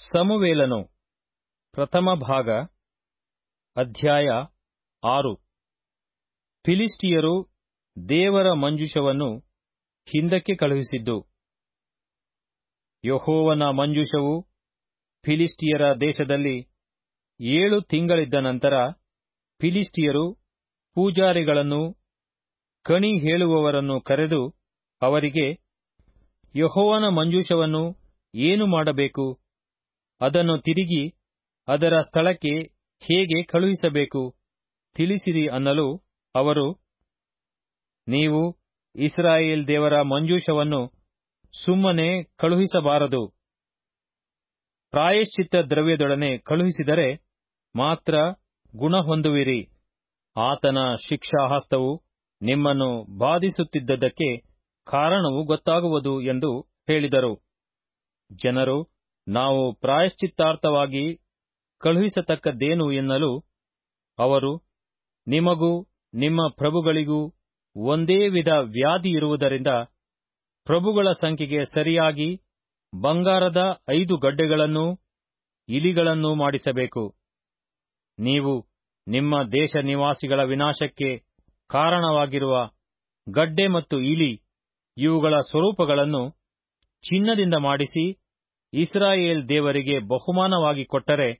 ಸಮುವೇಲನು ಪ್ರಥಮ ಭಾಗ ಅಧ್ಯಾಯ ಆರು ಫಿಲಿಸ್ಟಿಯರು ದೇವರ ಮಂಜೂಷವನ್ನು ಹಿಂದಕ್ಕೆ ಕಳುಹಿಸಿದ್ದು ಯೆಹೋವನ ಮಂಜೂಷವು ಫಿಲಿಸ್ಟಿಯರ ದೇಶದಲ್ಲಿ ಏಳು ತಿಂಗಳಿದ್ದ ನಂತರ ಫಿಲಿಸ್ಟಿಯರು ಪೂಜಾರಿಗಳನ್ನು ಕಣಿ ಹೇಳುವವರನ್ನು ಕರೆದು ಅವರಿಗೆ ಯೆಹೋವನ ಮಂಜೂಷವನ್ನು ಏನು ಮಾಡಬೇಕು ಅದನ್ನು ತಿರುಗಿ ಅದರ ಸ್ಥಳಕ್ಕೆ ಹೇಗೆ ಕಳುಹಿಸಬೇಕು ತಿಳಿಸಿರಿ ಅನ್ನಲು ಅವರು ನೀವು ಇಸ್ರಾಯೇಲ್ ದೇವರ ಮಂಜೂಷವನ್ನು ಸುಮ್ಮನೆ ಕಳುಹಿಸಬಾರದು ಪ್ರಾಯಶ್ಚಿತ್ತ ದ್ರವ್ಯದೊಡನೆ ಕಳುಹಿಸಿದರೆ ಮಾತ್ರ ಗುಣ ಹೊಂದುವಿರಿ ಆತನ ಶಿಕ್ಷಾಹಸ್ತವು ನಿಮ್ಮನ್ನು ಬಾಧಿಸುತ್ತಿದ್ದದಕ್ಕೆ ಕಾರಣವು ಗೊತ್ತಾಗುವುದು ಎಂದು ಹೇಳಿದರು ಜನರು ನಾವು ಪ್ರಾಯಶ್ಚಿತ್ತಾರ್ಥವಾಗಿ ಕಳುಹಿಸತಕ್ಕದ್ದೇನು ಎನ್ನಲು ಅವರು ನಿಮಗೂ ನಿಮ್ಮ ಪ್ರಭುಗಳಿಗೂ ಒಂದೇ ವಿಧ ವ್ಯಾಧಿ ಇರುವುದರಿಂದ ಪ್ರಭುಗಳ ಸಂಖ್ಯೆಗೆ ಸರಿಯಾಗಿ ಬಂಗಾರದ ಐದು ಗಡ್ಡೆಗಳನ್ನೂ ಇಲಿಗಳನ್ನೂ ಮಾಡಿಸಬೇಕು ನೀವು ನಿಮ್ಮ ದೇಶ ನಿವಾಸಿಗಳ ವಿನಾಶಕ್ಕೆ ಕಾರಣವಾಗಿರುವ ಗಡ್ಡೆ ಮತ್ತು ಇಲಿ ಇವುಗಳ ಸ್ವರೂಪಗಳನ್ನು ಚಿನ್ನದಿಂದ ಮಾಡಿಸಿ ಇಸ್ರಾಯೇಲ್ ದೇವರಿಗೆ ಬಹುಮಾನವಾಗಿ ಕೊಟ್ಟರೆ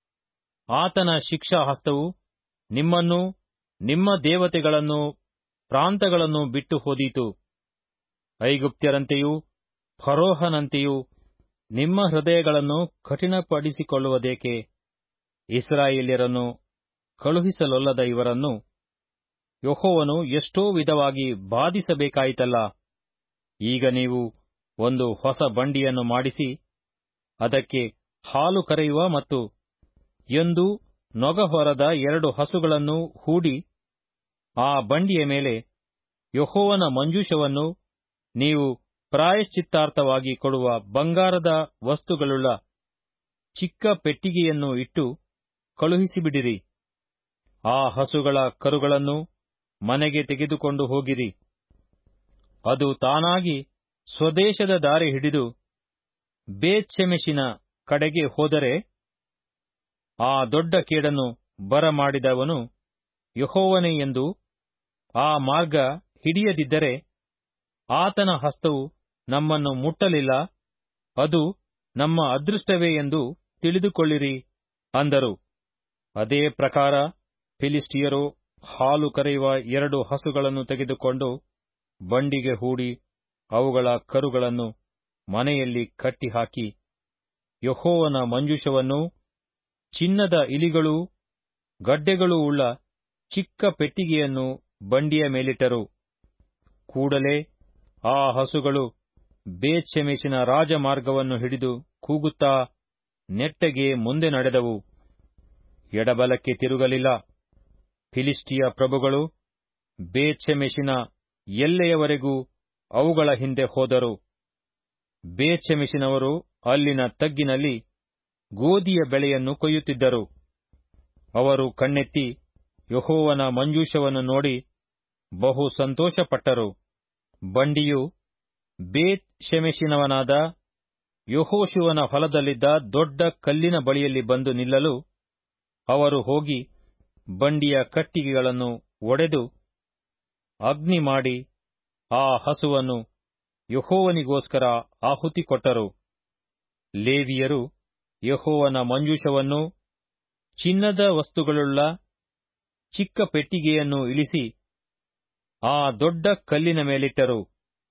ಆತನ ಶಿಕ್ಷಾಹಸ್ತವು ನಿಮ್ಮನ್ನೂ ನಿಮ್ಮ ದೇವತೆಗಳನ್ನು ಪ್ರಾಂತಗಳನ್ನು ಬಿಟ್ಟು ಹೋದೀತು ಐಗುಪ್ತ್ಯರಂತೆಯೂ ಫರೋಹನಂತೆಯೂ ನಿಮ್ಮ ಹೃದಯಗಳನ್ನು ಕಠಿಣಪಡಿಸಿಕೊಳ್ಳುವುದೇಕೆ ಇಸ್ರಾಯೇಲ್ಯರನ್ನು ಕಳುಹಿಸಲೊಲ್ಲದ ಇವರನ್ನು ಯೆಹೋವನು ಎಷ್ಟೋ ವಿಧವಾಗಿ ಬಾಧಿಸಬೇಕಾಯಿತಲ್ಲ ಈಗ ನೀವು ಒಂದು ಹೊಸ ಬಂಡಿಯನ್ನು ಮಾಡಿಸಿ ಅದಕ್ಕೆ ಹಾಲು ಕರೆಯುವ ಮತ್ತು ಎಂದು ನೊಗ ಹೊರದ ಎರಡು ಹಸುಗಳನ್ನು ಹೂಡಿ ಆ ಬಂಡಿಯ ಮೇಲೆ ಯೆಹೋವನ ಮಂಜೂಷವನ್ನು ನೀವು ಪ್ರಾಯಶ್ಚಿತ್ತಾರ್ಥವಾಗಿ ಕೊಡುವ ಬಂಗಾರದ ವಸ್ತುಗಳುಳ್ಳ ಚಿಕ್ಕ ಪೆಟ್ಟಿಗೆಯನ್ನು ಇಟ್ಟು ಕಳುಹಿಸಿಬಿಡಿರಿ ಆ ಹಸುಗಳ ಕರುಗಳನ್ನು ಮನೆಗೆ ತೆಗೆದುಕೊಂಡು ಹೋಗಿರಿ ಅದು ತಾನಾಗಿ ಸ್ವದೇಶದ ದಾರಿ ಹಿಡಿದು ಬೇತ್ಷೆಮೆಷಿನ ಕಡೆಗೆ ಹೋದರೆ ಆ ದೊಡ್ಡ ಕೇಡನ್ನು ಬರಮಾಡಿದವನು ಯೆಹೋವನೇ ಎಂದು ಆ ಮಾರ್ಗ ಹಿಡಿಯದಿದ್ದರೆ ಆತನ ಹಸ್ತವು ನಮ್ಮನ್ನು ಮುಟ್ಟಲಿಲ್ಲ ಅದು ನಮ್ಮ ಅದೃಷ್ಟವೇ ಎಂದು ತಿಳಿದುಕೊಳ್ಳಿರಿ ಅಂದರು ಅದೇ ಪ್ರಕಾರ ಫಿಲಿಸ್ಟಿಯರು ಹಾಲು ಕರೆಯುವ ಎರಡು ಹಸುಗಳನ್ನು ತೆಗೆದುಕೊಂಡು ಬಂಡಿಗೆ ಹೂಡಿ ಅವುಗಳ ಕರುಗಳನ್ನು ಮನೆಯಲ್ಲಿ ಕಟ್ಟಿಹಾಕಿ ಯೆಹೋವನ ಮಂಜೂಷವನ್ನು ಚಿನ್ನದ ಇಲಿಗಳೂ ಗಡ್ಡೆಗಳೂ ಉಳ್ಳ ಚಿಕ್ಕ ಪೆಟ್ಟಿಗೆಯನ್ನು ಬಂಡಿಯ ಮೇಲಿಟ್ಟರು ಕೂಡಲೇ ಆ ಹಸುಗಳು ಬೇತ್ಷೆಮೆಷಿನ ರಾಜಮಾರ್ಗವನ್ನು ಹಿಡಿದು ಕೂಗುತ್ತಾ ನೆಟ್ಟಗೆ ಮುಂದೆ ನಡೆದವು ಎಡಬಲಕ್ಕೆ ತಿರುಗಲಿಲ್ಲ ಫಿಲಿಸ್ಟಿಯ ಪ್ರಭುಗಳು ಬೇತ್ಷೆಮೆಷಿನ ಎಲ್ಲೆಯವರೆಗೂ ಅವುಗಳ ಹಿಂದೆ ಹೋದರು ಬೇತ್ಷೆಮೆಷಿನವರು ಅಲ್ಲಿನ ತಗ್ಗಿನಲ್ಲಿ ಗೋಧಿಯ ಬೆಳೆಯನ್ನು ಕೊಯ್ಯುತ್ತಿದ್ದರು ಅವರು ಕಣ್ಣೆತ್ತಿ ಯೆಹೋವನ ಮಂಜೂಷವನ್ನು ನೋಡಿ ಬಹು ಸಂತೋಷಪಟ್ಟರು ಬಂಡಿಯು ಬೇತ್ ಶೆಮೆಷಿನವನಾದ ಯಹೋಶುವನ ಹೊಲದಲ್ಲಿದ್ದ ದೊಡ್ಡ ಕಲ್ಲಿನ ಬಳಿಯಲ್ಲಿ ಬಂದು ನಿಲ್ಲಲು ಅವರು ಹೋಗಿ ಬಂಡಿಯ ಕಟ್ಟಿಗೆಗಳನ್ನು ಒಡೆದು ಅಗ್ನಿ ಮಾಡಿ ಆ ಹಸುವನ್ನು ಯಹೋವನಿಗೋಸ್ಕರ ಆಹುತಿ ಕೊಟ್ಟರು ಲೇವಿಯರು ಯಹೋವನ ಮಂಜೂಷವನ್ನು ಚಿನ್ನದ ವಸ್ತುಗಳುಳ್ಳ ಚಿಕ್ಕ ಪೆಟ್ಟಿಗೆಯನ್ನು ಇಳಿಸಿ ಆ ದೊಡ್ಡ ಕಲ್ಲಿನ ಮೇಲಿಟ್ಟರು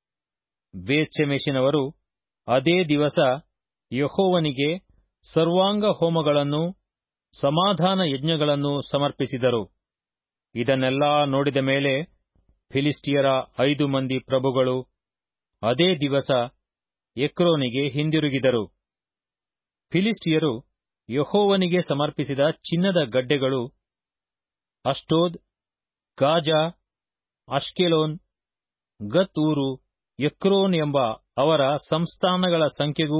ಬೇತ್ಷೆಮೆಷಿನವರು ಅದೇ ದಿವಸ ಯಹೋವನಿಗೆ ಸರ್ವಾಂಗ ಹೋಮಗಳನ್ನು ಸಮಾಧಾನ ಯಜ್ಞಗಳನ್ನು ಸಮರ್ಪಿಸಿದರು ಇದನ್ನೆಲ್ಲಾ ನೋಡಿದ ಮೇಲೆ ಫಿಲಿಸ್ಟಿಯರ ಐದು ಮಂದಿ ಪ್ರಭುಗಳು ಅದೇ ದಿವಸ ಎಕ್ರೋನಿಗೆ ಹಿಂದಿರುಗಿದರು ಫಿಲಿಸ್ಟಿಯರು ಯಹೋವನಿಗೆ ಸಮರ್ಪಿಸಿದ ಚಿನ್ನದ ಗಡ್ಡೆಗಳು ಅಷ್ಟೋದ್ ಗಾಜಾ ಅಷ್ಕೆಲೋನ್ ಗತ್ ಊರು ಎಕ್ರೋನ್ ಎಂಬ ಅವರ ಸಂಸ್ಥಾನಗಳ ಸಂಖ್ಯೆಗೂ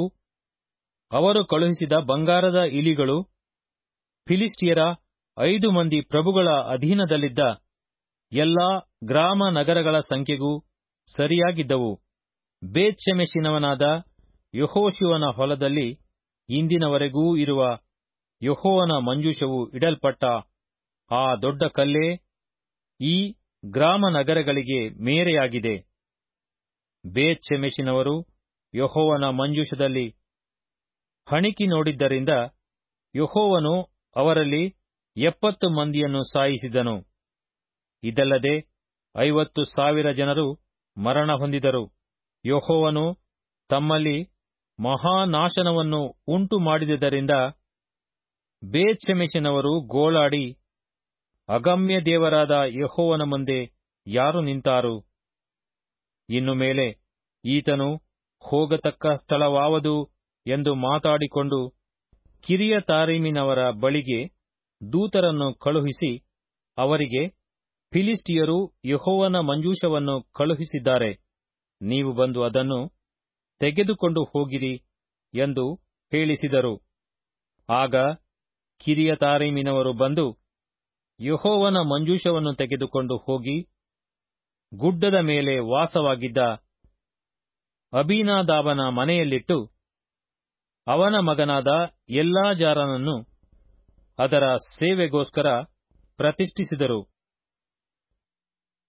ಅವರು ಕಳುಹಿಸಿದ ಬಂಗಾರದ ಇಲಿಗಳು ಫಿಲಿಸ್ಟಿಯರ ಐದು ಮಂದಿ ಪ್ರಭುಗಳ ಅಧೀನದಲ್ಲಿದ್ದ ಎಲ್ಲಾ ಗ್ರಾಮ ನಗರಗಳ ಸಂಖ್ಯೆಗೂ ಸರಿಯಾಗಿದ್ದವು ಬೇತ್ಷೆಮೆಷಿನವನಾದ ಯಹೋಶುವನ ಹೊಲದಲ್ಲಿ ಇಂದಿನವರೆಗೂ ಇರುವ ಯೆಹೋವನ ಮಂಜೂಷವು ಇಡಲ್ಪಟ್ಟ ಆ ದೊಡ್ಡ ಕಲ್ಲೇ ಈ ಗ್ರಾಮ ನಗರಗಳಿಗೆ ಮೇರೆಯಾಗಿದೆ ಬೇತ್ ಶೆಮೆಷಿನವರು ಯೆಹೋವನ ಮಂಜೂಷದಲ್ಲಿ ಹಣಿಕಿ ನೋಡಿದ್ದರಿಂದ ಯೆಹೋವನು ಅವರಲ್ಲಿ ಎಪ್ಪತ್ತು ಮಂದಿಯನ್ನು ಸಾಯಿಸಿದನು ಇದಲ್ಲದೆ ಐವತ್ತು ಸಾವಿರ ಜನರು ಮರಣ ಹೊಂದಿದರು ಯೆಹೋವನು ತಮ್ಮಲ್ಲಿ ಮಹಾನಾಶನವನ್ನು ಉಂಟು ಮಾಡಿದುದರಿಂದ ಬೇತ್ ಶೆಮೆಷಿನವರು ಗೋಳಾಡಿ ಅಗಮ್ಯ ದೇವರಾದ ಯೆಹೋವನ ಮುಂದೆ ಯಾರು ನಿಂತಾರು ಇನ್ನು ಮೇಲೆ ಈತನು ಹೋಗತಕ್ಕ ಸ್ಥಳವಾವದು ಎಂದು ಮಾತಾಡಿಕೊಂಡು ಕಿರಿಯ ತಾರೀಮಿನವರ ಬಳಿಗೆ ದೂತರನ್ನು ಕಳುಹಿಸಿ ಅವರಿಗೆ ಫಿಲಿಸ್ಟಿಯರು ಯೆಹೋವನ ಮಂಜೂಷವನ್ನು ಕಳುಹಿಸಿದ್ದಾರೆ ನೀವು ಬಂದು ಅದನ್ನು ತೆಗೆದುಕೊಂಡು ಹೋಗಿರಿ ಎಂದು ಹೇಳಿಸಿದರು ಆಗ ಕಿರಿಯ ತಾರೀಮಿನವರು ಬಂದು ಯೆಹೋವನ ಮಂಜೂಷವನ್ನು ತೆಗೆದುಕೊಂಡು ಹೋಗಿ ಗುಡ್ಡದ ಮೇಲೆ ವಾಸವಾಗಿದ್ದ ಅಬೀನಾದಾಬನ ಮನೆಯಲ್ಲಿಟ್ಟು ಅವನ ಮಗನಾದ ಎಲ್ಲಾಜಾರನನ್ನು ಅದರ ಸೇವೆಗೋಸ್ಕರ ಪ್ರತಿಷ್ಠಿಸಿದರು